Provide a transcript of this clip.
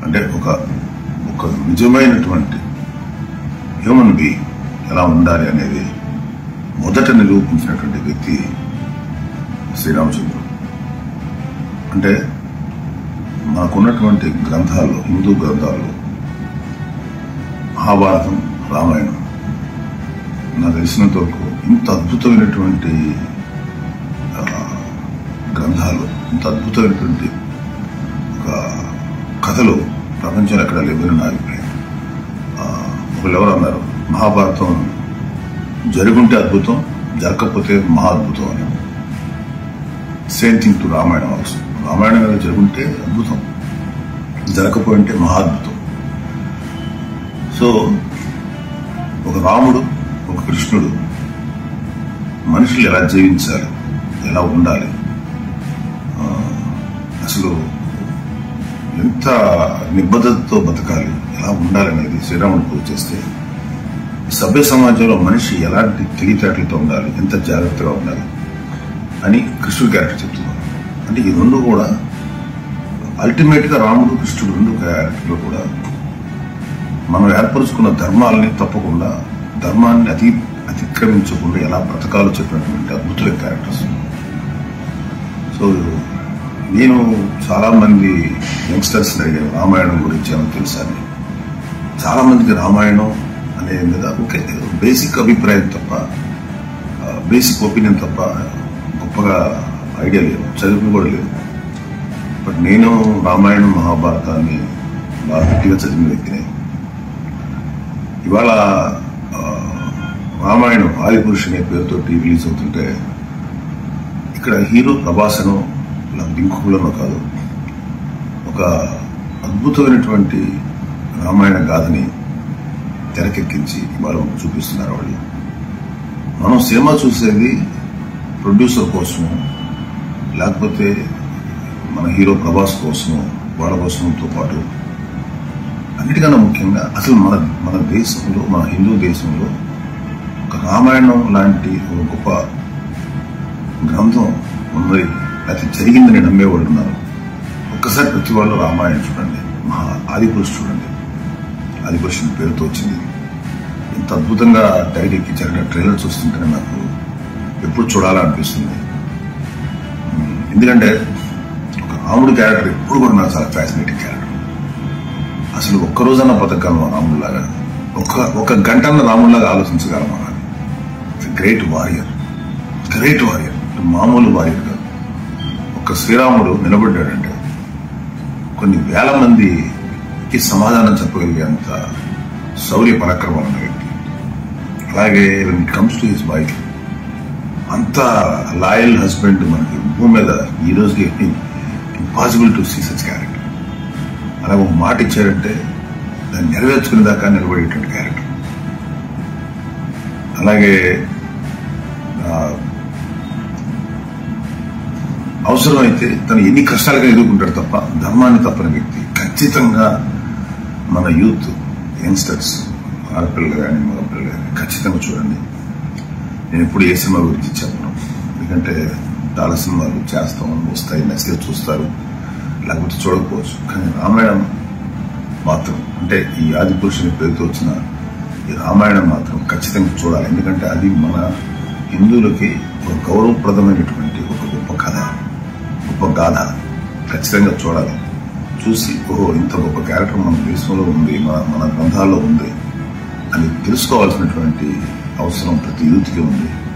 అంటే ఒక ఒక నిజమైనటువంటి హ్యూమన్ బీయింగ్ ఎలా ఉండాలి అనేది మొదట నిరూపించినటువంటి వ్యక్తి శ్రీరామచంద్రుడు అంటే మనకున్నటువంటి గ్రంథాల్లో హిందూ గ్రంథాల్లో మహాభారతం రామాయణం నాకు తెలిసినంత వరకు ఇంత అద్భుతమైనటువంటి ఆ, గ్రంథాలు ఇంత అద్భుతమైనటువంటి ఒక కథలు ప్రపంచంలో ఎక్కడ లేవని నా అభిప్రాయం ఆ, ఒకళ్ళు ఎవరు అన్నారు మహాభారతం జరుగుంటే అద్భుతం జరగకపోతే మహా అద్భుతం అని same thing to Ramayanam also Ramayanam కనుక జరుగుంటే అద్భుతం జరగకపోయింటే మహా అద్భుతం సో ఒక రాముడు ఒక కృష్ణుడు మనుషులు ఎలా జీవించాలి ఎలా ఉండాలి ఆ, అసలు ఎంత నిబద్ధతతో బతకాలి ఎలా ఉండాలనేది శ్రీరాముడు పూజ చేస్తే సభ్య సమాజంలో మనిషి ఎలాంటి తెలివితేటలతో ఉండాలి ఎంత జాగ్రత్తగా ఉండాలి అని కృష్ణుడు క్యారెక్టర్ చెప్తున్నారు అంటే ఈ రెండు కూడా అల్టిమేట్ గా రాముడు కృష్ణుడు రెండు క్యారెక్టర్లు కూడా మనం ఏర్పరుచుకున్న ధర్మాలని తప్పకుండా ధర్మాన్ని అతి అతిక్రమించకుండా ఎలా బ్రతకాలో చెప్పినటువంటి అద్భుతమైన క్యారెక్టర్స్ సో నేను చాలా మంది యంగ్స్టర్స్ అడిగాను రామాయణం గురించి ఏమో తెలుసా అని చాలా మందికి రామాయణం అనేది మీద ఓకే బేసిక్ అభిప్రాయం తప్ప బేసిక్ ఒపీనియన్ తప్ప గొప్పగా ఐడియా లేదు చదువు కూడా లేదు బట్ నేను రామాయణం మహాభారతాన్ని బాగా గట్టిగా చదివిన వ్యక్తిని ఇవాళ ఆ, రామాయణం ఆదిపురుషు అనే పేరుతోటి రిలీజ్ అవుతుంటే ఇక్కడ హీరో ప్రభాసనో లేకపోతే ఇంకొకళ్ళనో కాదు ఒక అద్భుతమైనటువంటి రామాయణ గాథని తెరకెక్కించి ఇవాళ మనకు చూపిస్తున్నారు వాళ్ళు మనం సినిమా చూసేది ప్రొడ్యూసర్ కోసము లేకపోతే మన హీరో ప్రభాస్ కోసము వాళ్ళ కోసంతో పాటు అన్నిటికన్నా ముఖ్యంగా అసలు మన మన దేశంలో మన హిందూ దేశంలో ఒక రామాయణం లాంటి ఒక గొప్ప గ్రంథం ఉంది అది జరిగిందని నమ్మేవాళ్ళు ఉన్నారు ఒక్కసారి ప్రతి వాళ్ళు రామాయణం చూడండి మహా ఆదిపురుషు చూడండి ఆదిపురుషుని పేరుతో వచ్చింది ఎంత అద్భుతంగా తెరకెక్కించారంటే ట్రైలర్ చూస్తుంటేనే నాకు ఎప్పుడు చూడాలనిపిస్తుంది ఉమ్, ఎందుకంటే ఒక రాముడి క్యారెక్టర్ ఎప్పుడు కూడా నాకు చాలా ఫ్యాసినేటింగ్ క్యారెక్టర్ అసలు ఒక్క రోజన్నా బతకగలమా రాముడిలాగా ఒక ఒక గంటన్న రాముడిలాగా ఆలోచించగలమా గ్రేట్ వారియర్ గ్రేట్ వారియర్ మామూలు వారియర్ కాదు ఒక శ్రీరాముడు నిలబడ్డాడంటే కొన్ని వేల మందికి సమాధానం చెప్పగలిగేంత శౌర్య పరాక్రమాలు ఉన్న వ్యక్తి అలాగే it comes to his wife అంత లాయల్ హస్బెండ్ మనకి భూమి మీద ఈ రోజుకి impossible to see such character అలా ఒక మాట ఇచ్చారంటే దాన్ని నెరవేర్చుకునే దాకా నిలబడేటువంటి క్యారెక్టర్ అలాగే ఆ, అవసరమైతే తను ఎన్ని కష్టాలుగా ఎదుర్కొంటాడు తప్ప ధర్మాన్ని తప్పని వ్యక్తి ఖచ్చితంగా మన యూత్ యంగ్స్టర్స్ ఆడపిల్లలు కానీ మగపిల్లలు కానీ ఖచ్చితంగా చూడండి నేను ఎప్పుడు ఏ సినిమా గురించి చెప్పను ఎందుకంటే చాలా సినిమాలు చేస్తాం వస్తాయి నచ్చితే చూస్తారు లేకపోతే చూడకపోవచ్చు కానీ రామాయణం మాత్రం అంటే ఈ ఆది పురుషుని పేరుతో వచ్చిన ఈ రామాయణం మాత్రం ఖచ్చితంగా చూడాలి ఎందుకంటే అది మన హిందువులకి ఒక గౌరవప్రదమైనటువంటి ఒక గొప్ప కథ గొప్ప గాథ ఖచ్చితంగా చూడాలి చూసి ఓహో ఇంత గొప్ప క్యారెక్టర్ మన దేశంలో ఉంది మన మన గ్రంథాల్లో ఉంది అని తెలుసుకోవాల్సినటువంటి అవసరం ప్రతి యూత్కి ఉంది